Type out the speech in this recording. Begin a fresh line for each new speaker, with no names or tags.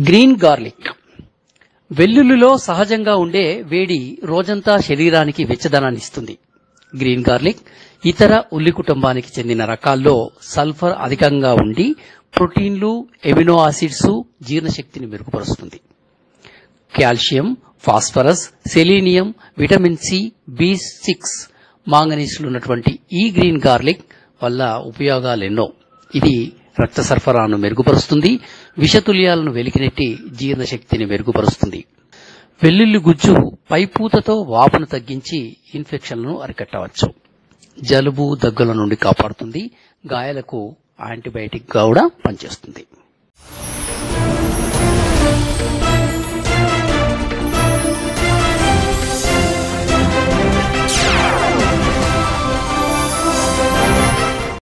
green garlic వెల్లుల్లిలో సహజంగా ఉండే వేడి రోజంతా శరీరానికి వెచ్చదనాన్ని ఇస్తుంది గ్రీన్ గార్లిక్ ఇతర ఉల్లి కుటుంబానికి చెందిన రకాల్లో సల్ఫర్ అధికంగా ఉండి ప్రోటీన్లు ఎమినో ఆసిడ్స్ జీర్ణశక్తిని మెరుగుపరుస్తుంది calcium phosphorus selenium vitamin C B six మాంగనీస్లు ఉన్నటువంటి ఈ గ్రీన్ గార్లిక్ వల్ల ఉపయోగాలెన్నో ఇది రక్త సరఫరాను మెరుగుపరుస్తుంది విషతుల్యాలను వెలికినెట్టి జీర్ణశక్తిని మెరుగుపరుస్తుంది వెల్లుల్లి గుజ్జు పైపూతతో వాపును తగ్గించి ఇన్ఫెక్షన్లను అరికట్టవచ్చు జలుబు దగ్గుల నుండి కాపాడుతుంది గాయాలకు యాంటీబయాటిక్ గా కూడా పనిచేస్తుంది